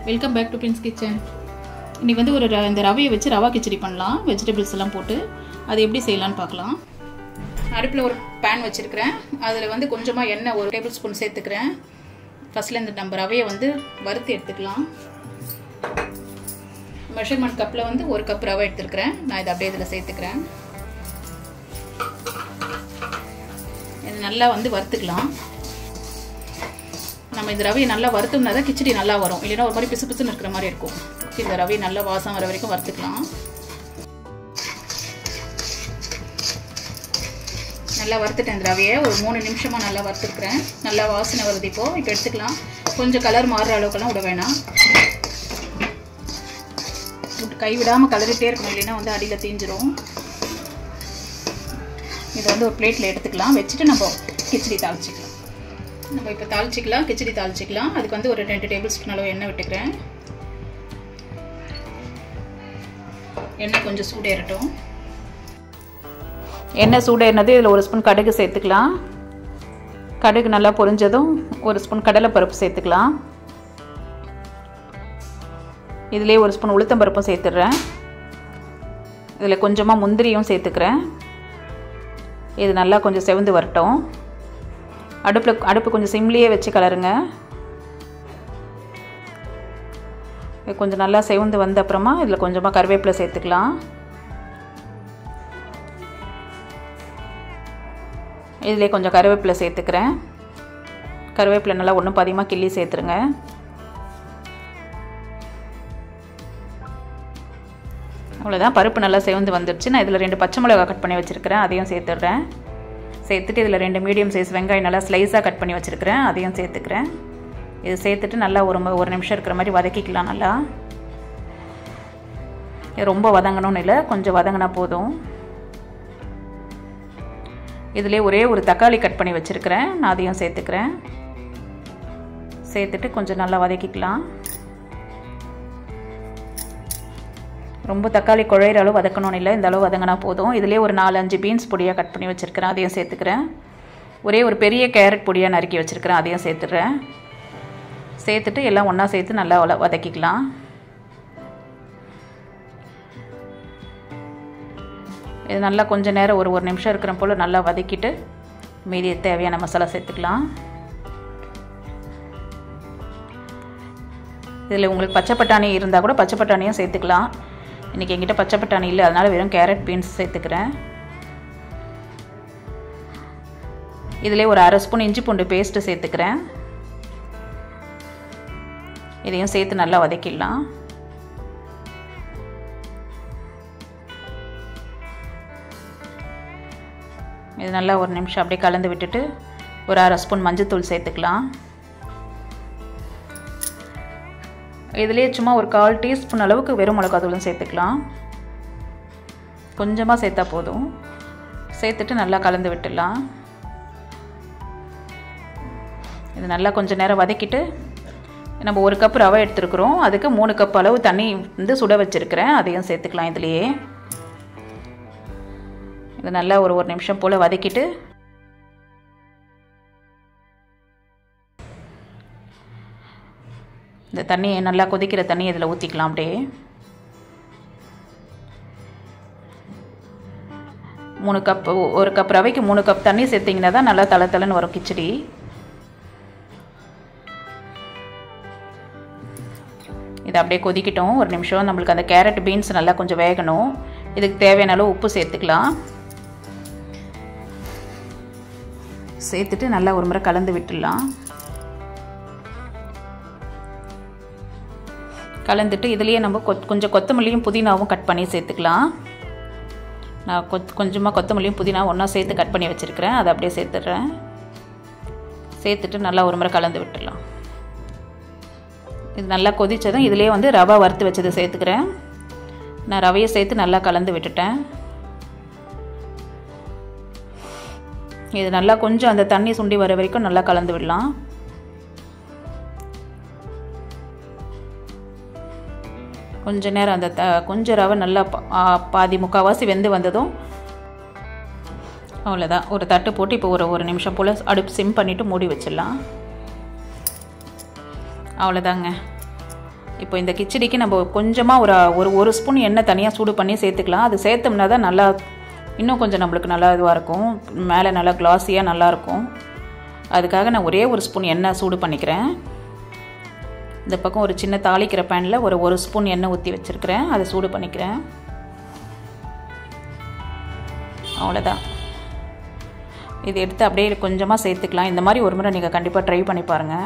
welcome back to Prince Kitchen இன்றைக்கி வந்து ஒரு ர- இந்த ரவையை வச்சு ரவா கிச்சடி பண்ணலாம் வெஜிடபிள்ஸ் எல்லாம் போட்டு அது எப்படி செய்யலாம்னு பார்க்கலாம் அடுப்பில் ஒரு பேன் வச்சுருக்கிறேன் அதில் வந்து கொஞ்சமாக எண்ணெய் ஒரு டேபிள் ஸ்பூன் சேர்த்துக்கிறேன் ஃபஸ்ட்டில் இந்த நம்ம ரவையை வந்து வறுத்து எடுத்துக்கலாம் மெஷர்மெண்ட் கப்பில் வந்து ஒரு கப் ரவை எடுத்துருக்கிறேன் நான் இதை அப்படியே இதில் சேர்த்துக்கிறேன் இது நல்லா வந்து வறுத்துக்கலாம் நம்ம இந்த ரவையை நல்லா வறுத்தோம்னா தான் கிச்சடி நல்லா வரும் இல்லைன்னா ஒரு மாதிரி பிசு பிசுன்னு இருக்கிற மாதிரி இருக்கும் இந்த ரவையை நல்லா வாசம் வர வரைக்கும் வறுத்துக்கலாம் நல்லா வறுத்துட்டேன் இந்த ரவையை ஒரு மூணு நிமிஷமாக நல்லா வறுத்துருக்குறேன் நல்லா வாசனை வருது இப்போது இப்போ எடுத்துக்கலாம் கொஞ்சம் கலர் மாறுற அளவுக்கெல்லாம் விட வேணாம் கை விடாமல் கலரிட்டே இருக்கணும் இல்லைன்னா வந்து அடியில் தீஞ்சிரும் இதை வந்து ஒரு பிளேட்டில் எடுத்துக்கலாம் வச்சுட்டு நம்ம கிச்சடி தாளிச்சிக்கலாம் நம்ம இப்போ தாளிச்சிக்கலாம் கிச்சடி தாளிச்சிக்கலாம் அதுக்கு வந்து ஒரு ரெண்டு டேபிள் ஸ்பூன் அளவு எண்ணெய் விட்டுக்கிறேன் எண்ணெய் கொஞ்சம் சூடேறட்டும் எண்ணெய் சூடேறினது இதில் ஒரு ஸ்பூன் கடுகு சேர்த்துக்கலாம் கடுகு நல்லா பொரிஞ்சதும் ஒரு ஸ்பூன் கடலைப்பருப்பு சேர்த்துக்கலாம் இதிலே ஒரு ஸ்பூன் உளுத்தம்பருப்பும் சேர்த்துடுறேன் இதில் கொஞ்சமாக முந்திரியும் சேர்த்துக்கிறேன் இது நல்லா கொஞ்சம் செவந்து வரட்டும் அடுப்பில் அடுப்பு கொஞ்சம் சிம்லேயே வச்சு கலருங்க இது கொஞ்சம் நல்லா செவந்து வந்த அப்புறமா இதில் கொஞ்சமாக கருவேப்பிலை சேர்த்துக்கலாம் இதிலே கொஞ்சம் கருவேப்பிலை சேர்த்துக்கிறேன் கருவேப்பிலை நல்லா ஒன்றும் பாதியமாக கிள்ளி சேர்த்துருங்க அவ்வளோதான் பருப்பு நல்லா செவந்து வந்துடுச்சு நான் இதில் ரெண்டு பச்சை மிளகா கட் பண்ணி வச்சுருக்கிறேன் அதையும் சேர்த்துடுறேன் சேர்த்துட்டு இதில் ரெண்டு மீடியம் சைஸ் வெங்காயம் நல்லா ஸ்லைஸாக கட் பண்ணி வச்சுருக்கிறேன் அதையும் சேர்த்துக்கிறேன் இது சேர்த்துட்டு நல்லா ஒரு ம- ஒரு நிமிஷம் இருக்கிற மாதிரி வதக்கிக்கலாம் நல்லா இது ரொம்ப வதங்கணும்னு இல்லை கொஞ்சம் வதங்கினா போதும் இதிலே ஒரே ஒரு தக்காளி கட் பண்ணி வச்சுருக்கிறேன் நான் அதையும் சேர்த்துக்கிறேன் சேர்த்துட்டு கொஞ்சம் நல்லா வதக்கிக்கலாம் ரொம்ப தக்காளி குழையிற அளவு வதக்கணும்னு இல்லை இந்த அளவு வதங்கினா போதும் இதிலே ஒரு நாலு அஞ்சு பீன்ஸ் பொடியாக கட் பண்ணி வச்சுருக்கிறேன் அதையும் சேர்த்துக்கிறேன் ஒரே ஒரு பெரிய கேரட் பொடியாக நறுக்கி வச்சுருக்கிறேன் அதையும் சேர்த்துடுறேன் சேர்த்துட்டு எல்லாம் ஒன்றா சேர்த்து நல்லா வள- வதக்கிக்கலாம் இது நல்லா கொஞ்ச நேரம் ஒரு ஒரு நிமிஷம் இருக்கிற போல் நல்லா வதக்கிட்டு மீதி தேவையான மசாலா சேர்த்துக்கலாம் இதில் உங்களுக்கு பச்சை பட்டாணி இருந்தால் கூட பச்சை பட்டாணியும் சேர்த்துக்கலாம் இன்றைக்கி என்கிட்ட பச்சை பட்டாணி இல்லை அதனால் வெறும் கேரட் பீன்ஸ் சேர்த்துக்கிறேன் இதிலே ஒரு அரை ஸ்பூன் இஞ்சி பூண்டு பேஸ்ட்டு சேர்த்துக்கிறேன் இதையும் சேர்த்து நல்லா வதக்கிடலாம் இது நல்லா ஒரு நிமிஷம் அப்படியே கலந்து விட்டுட்டு ஒரு அரை ஸ்பூன் மஞ்சத்தூள் சேர்த்துக்கலாம் இதுலேயே சும்மா ஒரு கால் டீஸ்பூன் அளவுக்கு வெறும் மிளகாத்தூளும் சேர்த்துக்கலாம் கொஞ்சமாக சேர்த்தா போதும் சேர்த்துட்டு நல்லா கலந்து விட்டுடலாம் இது நல்லா கொஞ்சம் நேரம் வதக்கிட்டு நம்ம ஒரு கப் ரவை எடுத்துருக்குறோம் அதுக்கு மூணு கப் அளவு தண்ணி வந்து சுட வச்சுருக்கிறேன் அதையும் சேர்த்துக்கலாம் இதுலேயே இது நல்லா ஒரு ஒரு நிமிஷம் போல் வதக்கிட்டு இந்த தண்ணியை நல்லா கொதிக்கிற தண்ணியை இதில் ஊற்றிக்கலாம் அப்படியே மூணு கப் ஒரு கப் ரவைக்கு மூணு கப் தண்ணி சேர்த்திங்கன்னா தான் நல்லா தலை தலைன்னு வரும் கிச்சடி இது அப்படியே கொதிக்கட்டும் ஒரு நிமிஷம் நம்மளுக்கு அந்த கேரட் பீன்ஸ் நல்லா கொஞ்சம் வேகணும் இதுக்கு தேவையான அளவு உப்பு சேர்த்துக்கலாம் சேர்த்துட்டு நல்லா ஒரு முறை கலந்து விட்டுடலாம் கலந்துட்டு இதுலேயே நம்ம கொத் கொஞ்சம் கொத்தமல்லியும் புதினாவும் கட் பண்ணி சேர்த்துக்கலாம் நான் கொத் கொஞ்சமாக கொத்தமல்லியும் புதினா ஒன்றா சேர்த்து கட் பண்ணி வச்சுருக்கிறேன் அதை அப்படியே சேர்த்துடுறேன் சேர்த்துட்டு நல்லா ஒரு முறை கலந்து விட்டுடலாம் இது நல்லா கொதித்ததும் இதுலேயே வந்து ரவை வறுத்து வச்சதை சேர்த்துக்கிறேன் நான் ரவையை சேர்த்து நல்லா கலந்து விட்டுட்டேன் இது நல்லா கொஞ்சம் அந்த தண்ணி சுண்டி வர வரைக்கும் நல்லா கலந்து விடலாம் கொஞ்ச நேரம் அந்த த கொஞ்சம் ரவை நல்லா பா- ஆ, பாதி முக்கால்வாசி வெந்து வந்ததும் அவ்வளோதான் ஒரு தட்டு போட்டு இப்போ ஒரு ஒரு நிமிஷம் போல் அடுப்பு சிம் பண்ணிவிட்டு மூடி வச்சிடலாம் அவ்வளோதாங்க இப்போ இந்த கிச்சடிக்கு நம்ம கொஞ்சமாக ஒரு ஒரு ஒரு ஸ்பூன் எண்ணெய் தனியாக சூடு பண்ணி சேர்த்துக்கலாம் அது சேர்த்தோம்னா தான் நல்லா இன்னும் கொஞ்சம் நம்மளுக்கு நல்லா இதுவாக இருக்கும் மேலே நல்லா கிளாஸியாக நல்லாயிருக்கும் அதுக்காக நான் ஒரே ஒரு ஸ்பூன் எண்ணெய் சூடு பண்ணிக்கிறேன் இந்த பக்கம் ஒரு சின்ன தாளிக்கிற பேனில் ஒரு ஒரு ஸ்பூன் எண்ணெய் ஊற்றி வச்சுருக்கிறேன் அதை சூடு பண்ணிக்கிறேன் அவ்வளோதான் இது எடுத்து அப்படியே கொஞ்சமாக சேர்த்துக்கலாம் இந்த மாதிரி ஒரு முறை நீங்கள் கண்டிப்பாக ட்ரை பண்ணி பாருங்கள்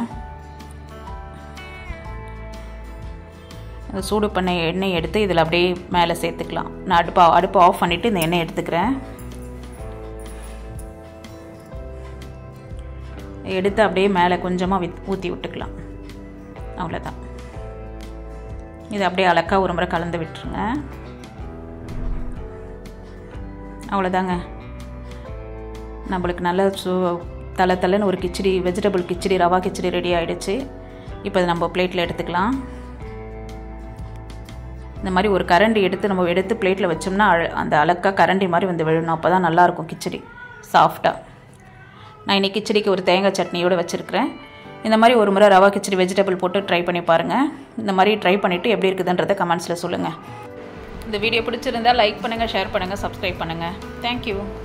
சூடு பண்ண எண்ணெய் எடுத்து இதில் அப்படியே மேலே சேர்த்துக்கலாம் நான் அடுப்பை அடுப்பை ஆஃப் பண்ணிவிட்டு இந்த எண்ணெய் எடுத்துக்கிறேன் எடுத்து அப்படியே மேலே கொஞ்சமாக வித் ஊற்றி விட்டுக்கலாம் அவ்வளோதான் இது அப்படியே அலக்கா ஒரு முறை கலந்து விட்டுருங்க அவ்வளோதாங்க நம்மளுக்கு நல்ல சு தலை தலைன்னு ஒரு கிச்சடி வெஜிடபிள் கிச்சடி ரவா கிச்சடி ரெடி ஆகிடுச்சு இப்போ அதை நம்ம பிளேட்டில் எடுத்துக்கலாம் இந்த மாதிரி ஒரு கரண்டி எடுத்து நம்ம எடுத்து பிளேட்டில் வச்சோம்னா அந்த அலக்கா கரண்டி மாதிரி வந்து விழணும் அப்போ தான் நல்லாயிருக்கும் கிச்சடி சாஃப்டாக நான் இன்றைக்கி கிச்சடிக்கு ஒரு தேங்காய் சட்னியோடு வச்சுருக்கிறேன் இந்த மாதிரி ஒரு முறை ரவா கிச்சடி வெஜிடபிள் போட்டு ட்ரை பண்ணி பாருங்கள் இந்த மாதிரி ட்ரை பண்ணிவிட்டு எப்படி இருக்குதுன்றதை கமெண்ட்ஸில் சொல்லுங்கள் இந்த வீடியோ பிடிச்சிருந்தால் லைக் பண்ணுங்கள் ஷேர் பண்ணுங்கள் சப்ஸ்கிரைப் பண்ணுங்கள் தேங்க்யூ